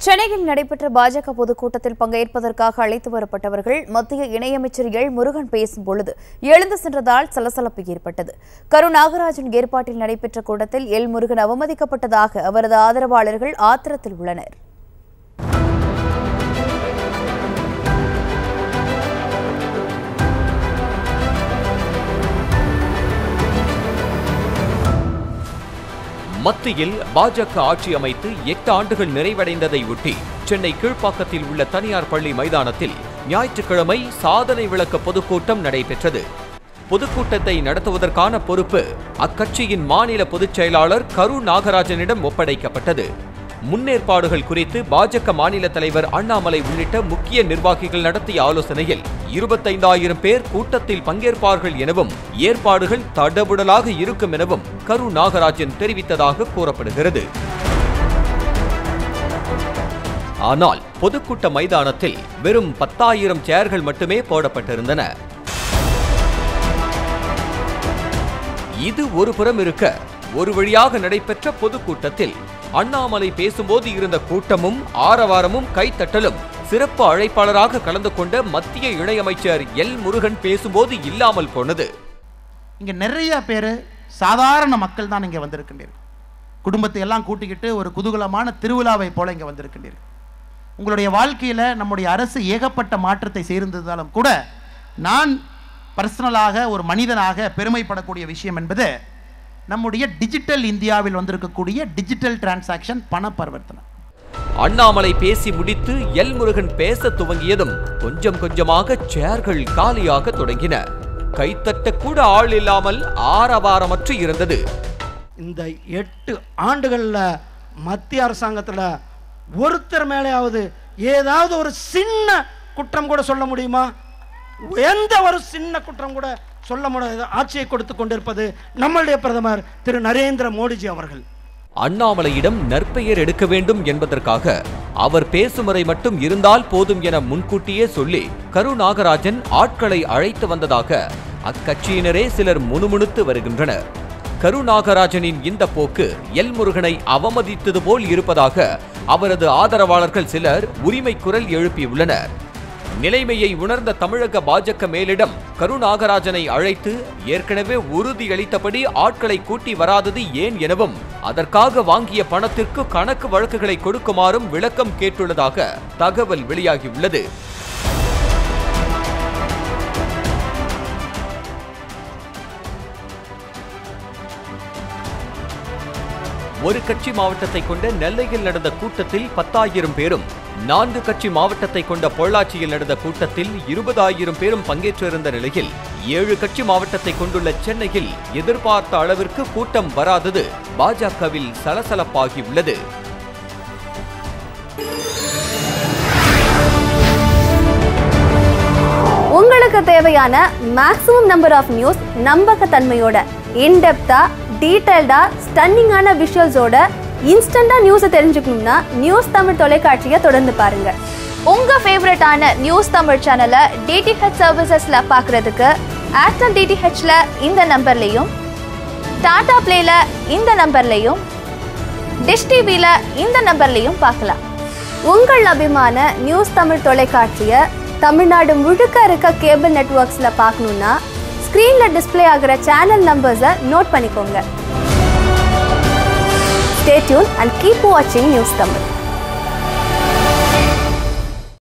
சென்னையில் நடைபெற்ற பாஜக பொதுக்கூட்டத்தில் பங்கேற்பதற்காக அழைத்து வரப்பட்டவர்கள் மத்திய இணையமைச்சர் எல் முருகன் பேசும் பொழுது எழுந்து சென்றதால் சலசலப்பு ஏற்பட்டது கரு நாகராஜன் ஏற்பாட்டில் நடைபெற்ற கூட்டத்தில் எல் முருகன் அவமதிக்கப்பட்டதாக அவரது ஆதரவாளர்கள் ஆத்திரத்தில் உள்ளனர் மத்தியில் பாஜக ஆட்சி அமைத்து எட்டு ஆண்டுகள் நிறைவடைந்ததை ஒட்டி சென்னை கீழ்ப்பாக்கத்தில் உள்ள தனியார் பள்ளி மைதானத்தில் ஞாயிற்றுக்கிழமை சாதனை விளக்க பொதுக்கூட்டம் நடைபெற்றது பொதுக்கூட்டத்தை நடத்துவதற்கான பொறுப்பு அக்கட்சியின் மாநில பொதுச் செயலாளர் கரு நாகராஜனிடம் ஒப்படைக்கப்பட்டது முன்னேற்பாடுகள் குறித்து பாஜக மாநில தலைவர் அண்ணாமலை உள்ளிட்ட முக்கிய நிர்வாகிகள் நடத்திய ஆலோசனையில் இருபத்தைந்தாயிரம் பேர் கூட்டத்தில் பங்கேற்பார்கள் எனவும் ஏற்பாடுகள் தடபுடலாக இருக்கும் எனவும் கரு நாகராஜன் தெரிவித்ததாக கூறப்படுகிறது ஆனால் பொதுக்கூட்ட மைதானத்தில் வெறும் பத்தாயிரம் சேர்கள் மட்டுமே போடப்பட்டிருந்தன இது ஒரு புறம் இருக்க ஒரு வழியாக நடைபெற்ற பொதுக்கூட்டத்தில் அண்ணாமலை பேசும்போது இருந்த கூட்டமும் ஆரவாரமும் கைத்தட்டலும் சிறப்பு அழைப்பாளராக கலந்து கொண்ட மத்திய இணையமைச்சர் எல் முருகன் பேசும்போது இல்லாமல் போனது இங்கே நிறைய பேர் சாதாரண மக்கள் தான் இங்கே வந்திருக்கின்றீர்கள் குடும்பத்தை எல்லாம் கூட்டிக்கிட்டு ஒரு குதூகலமான திருவிழாவை போல இங்கே வந்திருக்கின்றீர்கள் உங்களுடைய வாழ்க்கையில் நம்முடைய அரசு ஏகப்பட்ட மாற்றத்தை சேர்ந்திருந்தாலும் கூட நான் பர்சனலாக ஒரு மனிதனாக பெருமைப்படக்கூடிய விஷயம் என்பது நம்முடைய டிஜிட்டல் இந்தியாவில் வந்திருக்கக்கூடிய டிஜிட்டல் டிரான்சாக்ஷன் பண பரிவர்த்தனை அண்ணாமலை பேசி முடித்து எல் முருகன் பேச துவங்கியதும் கொஞ்சம் கொஞ்சமாக சேர்கள் காலியாக தொடங்கின கைத்தட்ட கூட ஆள் இல்லாமல் ஆரவாரமற்று இருந்தது இந்த எட்டு ஆண்டுகளில் மத்திய அரசாங்கத்தில் ஒருத்தர் மேலேயாவது ஏதாவது ஒரு சின்ன குற்றம் கூட சொல்ல முடியுமா எந்த ஒரு சின்ன குற்றம் கூட சொல்ல முடியாது ஆட்சியை கொடுத்து கொண்டிருப்பது நம்மளுடைய பிரதமர் திரு நரேந்திர மோடிஜி அவர்கள் அண்ணாமலையிடம் நற்பெயர் எடுக்க வேண்டும் என்பதற்காக அவர் பேசும் வரை மட்டும் இருந்தால் போதும் என முன்கூட்டியே சொல்லி கரு நாகராஜன் ஆட்களை அழைத்து வந்ததாக அக்கட்சியினரே சிலர் முணுமுணுத்து வருகின்றனர் கரு நாகராஜனின் இந்த போக்கு எல் முருகனை அவமதித்தது போல் இருப்பதாக அவரது ஆதரவாளர்கள் சிலர் உரிமை குரல் எழுப்பியுள்ளனர் நிலைமையை உணர்ந்த தமிழக பாஜக மேலிடம் கருநாகராஜனை அழைத்து ஏற்கனவே உறுதியளித்தபடி ஆட்களை கூட்டி வராதது ஏன் எனவும் அதற்காக வாங்கிய பணத்திற்கு கணக்கு வழக்குகளை கொடுக்குமாறும் விளக்கம் கேட்டுள்ளதாக தகவல் வெளியாகியுள்ளது ஒரு கட்சி மாவட்டத்தை கொண்ட நெல்லையில் நடந்த கூட்டத்தில் பத்தாயிரம் பேரும் நான்கு கட்சி மாவட்டத்தை கொண்ட பொள்ளாச்சியில் நடந்த கூட்டத்தில் இருபதாயிரம் பேரும் பங்கேற்றிருந்த நிலையில் ஏழு கட்சி மாவட்டத்தை கொண்டுள்ள சென்னையில் எதிர்பார்த்த அளவிற்கு கூட்டம் வராதது பாஜகவில் சலசலப்பாகியுள்ளது உங்களுக்கு தேவையான மேக்ஸிமம் நம்பர் ஆஃப் நியூஸ் நம்பகத்தன்மையோட இன்டெப்தா டீடைல்டா ஸ்டன்னிங்கான விஷுவல்ஸோட இன்ஸ்டண்டா நியூஸை தெரிஞ்சுக்கணும்னா நியூஸ் தமிழ் தொலைக்காட்சியை தொடர்ந்து பாருங்க உங்க ஃபேவரட்டான நியூஸ் தமிழ் சேனலை டிடிஹெச் சர்வீசஸ்ல பார்க்கறதுக்கு ஏர்டெல் டிடிஹெச்ல இந்த நம்பர்லையும் டாடா பிளேல இந்த நம்பர்லையும் டிஷ் டிவில இந்த நம்பர்லையும் பார்க்கலாம் உங்கள் அபிமான நியூஸ் தமிழ் தொலைக்காட்சியை தமிழ்நாடு முழுக்க இருக்க கேபிள் நெட்வொர்க்ஸில் பார்க்கணுன்னா ஸ்க்ரீனில் டிஸ்ப்ளே ஆகிற சேனல் நம்பர்ஸை நோட் பண்ணிக்கோங்க ஸ்டே டியூன் அண்ட் கீப் வாட்சிங் நியூஸ் தமிழ்